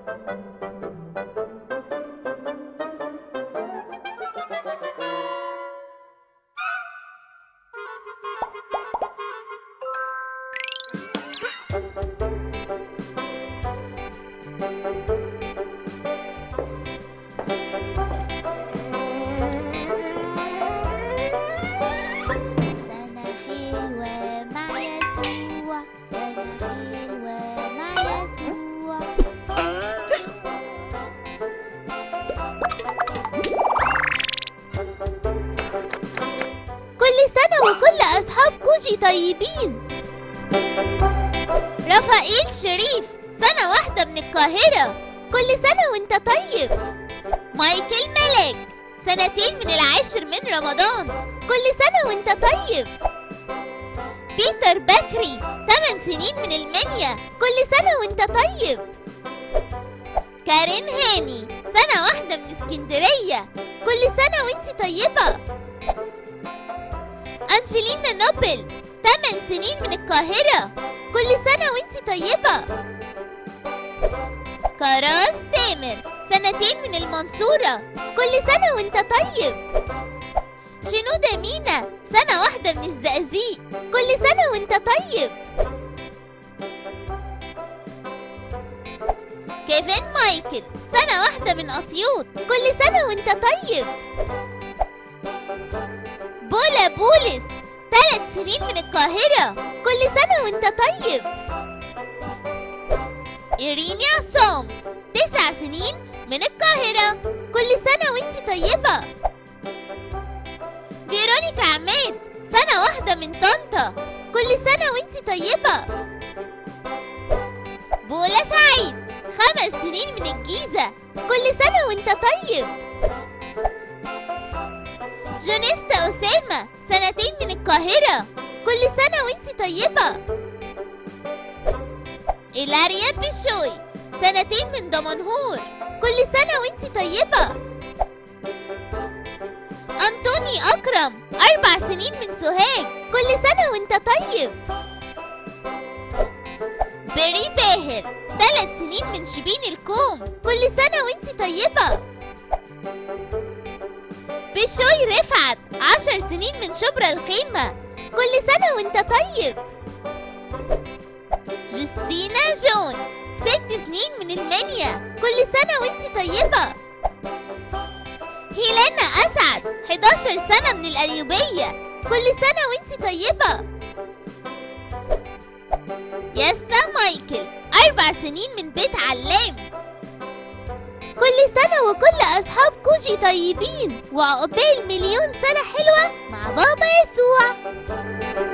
سنة حلوة مع يسوع سنة حلوة مع يسوع كل سنة وكل أصحاب كوجي طيبين رفائيل شريف سنة واحدة من القاهرة كل سنة وانت طيب مايكل ملاك سنتين من العاشر من رمضان كل سنة وانت طيب بيتر بكري 8 سنين من المنيا كل سنة وانت طيب كارين هاني سنة واحدة من اسكندرية كل سنة وانت طيبة أنجلينا نوبل 8 سنين من القاهرة كل سنة وانت طيبة كراس تامر سنتين من المنصورة كل سنة وانت طيب شنودة مينا سنة واحدة من الزقازيق كل سنة وانت طيب كيفن مايكل سنة واحدة من أسيوط كل سنة وانت طيب بولا بولس ثلاث سنين من القاهرة كل سنة وانت طيب إيريني عصام تسع سنين من القاهرة كل سنة وانت طيبة فيرونيكا عماد سنة واحدة من طنطا كل سنة وانت طيبة بولا سعيد خمس سنين من الجيزة كل سنة وانت طيب جونيستا أسامة سنتين من القاهرة كل سنة وانت طيبة إيلاريا بشوي سنتين من دمنهور كل سنة وانت طيبة أنطوني أكرم أربع سنين من سوهاج كل سنة وانت طيب بيري باهر ثلاث سنين من شبين الكوم كل سنة وانت طيبة بشوي رفعت عشر سنين من شبرا الخيمة كل سنة وانت طيب جوستينا جون ست سنين من المنيا كل سنة وانت طيبة هيلانا أسعد 11 سنة من القليوبية كل سنة وانت طيبة ياسا مايكل أربع سنين من بيت علام كل سنة وكل أصحاب كوجي طيبين وعقبال مليون سنة حلوة مع بابا يسوع